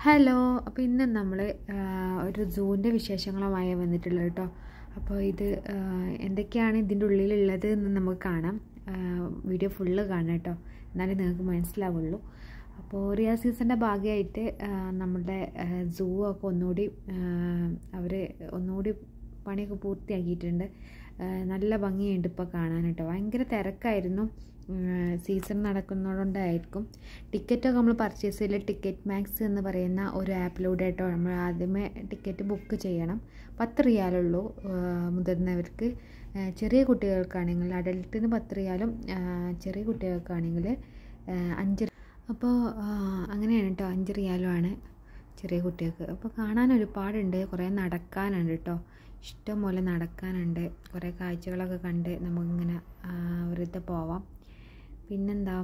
hello അപ്പോൾ ഇന്ന് നമ്മൾ ഒരു സൂവിൻ്റെ വിശേഷങ്ങളുമായി വന്നിട്ടുള്ളത് കേട്ടോ അപ്പോൾ ഇത് ആ, എന്തൊക്കെയാണ് ഇതിൻ്റെ ഉള്ളിലുള്ളത് എന്ന് നമുക്ക് കാണാം ആ, വീഡിയോ ഫുള്ള് കാണാം കേട്ടോ എന്നാലേ നിങ്ങൾക്ക് മനസ്സിലാവുള്ളൂ അപ്പോൾ റിയ സീസണിൻ്റെ ഭാഗമായിട്ട് ആ, നമ്മുടെ സൂ ഒക്കെ ഒന്നുകൂടി അവർ ഒന്നുകൂടി പണിയൊക്കെ പൂർത്തിയാക്കിയിട്ടുണ്ട് ആ, നല്ല ഭംഗിയുണ്ട് ഇപ്പോൾ കാണാൻ കേട്ടോ ഭയങ്കര തിരക്കായിരുന്നു സീസൺ നടക്കുന്നതുകൊണ്ടായിരിക്കും ടിക്കറ്റൊക്കെ നമ്മൾ പർച്ചേസ് ചെയ്യൽ ടിക്കറ്റ് മാക്സ് എന്ന് പറയുന്ന ഒരു ആപ്പിലൂടെ കേട്ടോ നമ്മൾ ആദ്യമേ ടിക്കറ്റ് ബുക്ക് ചെയ്യണം പത്ത് റിയാലുള്ളൂ ആ, മുതിർന്നവർക്ക് ആ, ചെറിയ കുട്ടികൾക്കാണെങ്കിൽ അഡൽട്ടിന് പത്ത് റിയാലും ആ, ചെറിയ കുട്ടികൾക്കാണെങ്കിൽ ആ, അഞ്ച് അപ്പോൾ ആ, അങ്ങനെയാണ് കേട്ടോ അഞ്ച് റിയാലുമാണ് ചെറിയ കുട്ടികൾക്ക് അപ്പോൾ കാണാൻ ഒരുപാടുണ്ട് കുറേ നടക്കാനുണ്ട് കേട്ടോ ഇഷ്ടം പോലെ നടക്കാനുണ്ട് കുറേ കാഴ്ചകളൊക്കെ കണ്ട് നമുക്കിങ്ങനെ ആ, വെറുതെ പോവാം പിന്നെന്താ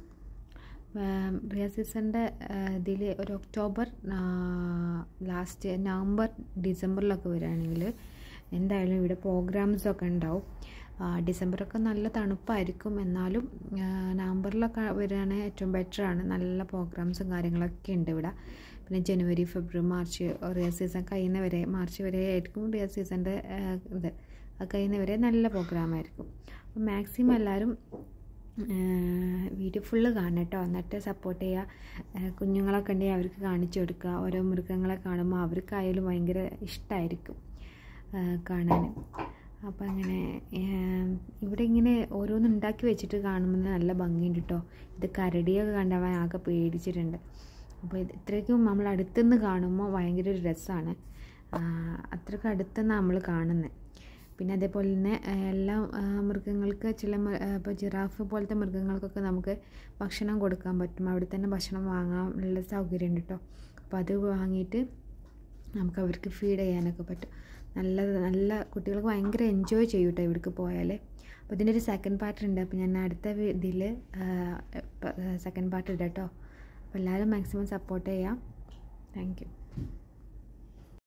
റിയ സീസണിൻ്റെ ഇതിൽ ഒരു ഒക്ടോബർ ലാസ്റ്റ് നവംബർ ഡിസംബറിലൊക്കെ വരികയാണെങ്കിൽ എന്തായാലും ഇവിടെ പ്രോഗ്രാംസൊക്കെ ഉണ്ടാവും ആ, ഡിസംബറൊക്കെ നല്ല തണുപ്പായിരിക്കും എന്നാലും ആ, നവംബറിലൊക്കെ വരികയാണെങ്കിൽ ഏറ്റവും ബെറ്ററാണ് നല്ല പ്രോഗ്രാംസും കാര്യങ്ങളൊക്കെ ഉണ്ട് ഇവിടെ പിന്നെ ജനുവരി ഫെബ്രുവരി മാർച്ച് റിയ സീസൺ കഴിയുന്നവരെ മാർച്ച് വരെ ആയിരിക്കും റിയ സീസണിൻ്റെ ഇത് അത് കഴിയുന്നവരെ നല്ല പ്രോഗ്രാമായിരിക്കും അപ്പോൾ മാക്സിമം എല്ലാവരും വീഡിയോ ഫുള്ള് കാണണം കേട്ടോ എന്നിട്ട് സപ്പോർട്ട് ചെയ്യുക കുഞ്ഞുങ്ങളൊക്കെ ഉണ്ടെങ്കിൽ അവർക്ക് കാണിച്ചു കൊടുക്കുക ഓരോ മൃഗങ്ങളെ കാണുമ്പോൾ അവർക്കായാലും ഭയങ്കര ഇഷ്ടമായിരിക്കും കാണാൻ അപ്പോൾ അങ്ങനെ ഇവിടെ ഇങ്ങനെ ഓരോന്ന് ഉണ്ടാക്കി വെച്ചിട്ട് കാണുമ്പോൾ നല്ല ഭംഗിയുണ്ട് കേട്ടോ ഇത് കരടിയൊക്കെ കണ്ടവൻ ആകെ പേടിച്ചിട്ടുണ്ട് അപ്പോൾ ഇത് ഇത്രയ്ക്കും നമ്മൾ അടുത്തുനിന്ന് കാണുമ്പോൾ ഭയങ്കര ഒരു രസമാണ് അത്രയ്ക്ക് അടുത്തുനിന്ന് നമ്മൾ കാണുന്നത് പിന്നെ അതേപോലെ തന്നെ എല്ലാ മൃഗങ്ങൾക്ക് ചില ഇപ്പോൾ ജിറാഫ് പോലത്തെ മൃഗങ്ങൾക്കൊക്കെ നമുക്ക് ഭക്ഷണം കൊടുക്കാൻ പറ്റും അവിടെ തന്നെ ഭക്ഷണം വാങ്ങാനുള്ള സൗകര്യം ഉണ്ട് കേട്ടോ അപ്പോൾ അത് വാങ്ങിയിട്ട് നമുക്ക് അവർക്ക് ഫീഡ് ചെയ്യാനൊക്കെ പറ്റും നല്ല നല്ല കുട്ടികൾക്ക് ഭയങ്കര എൻജോയ് ചെയ്യും കേട്ടോ ഇവിടേക്ക് പോയാൽ അപ്പോൾ ഇതിൻ്റെ ഒരു സെക്കൻഡ് പാർട്ട് ഉണ്ട് അപ്പോൾ ഞാൻ അടുത്ത ഇതിൽ സെക്കൻഡ് പാർട്ട് ഇടാം കേട്ടോ അപ്പോൾ എല്ലാവരും മാക്സിമം സപ്പോർട്ട് ചെയ്യാം താങ്ക് യു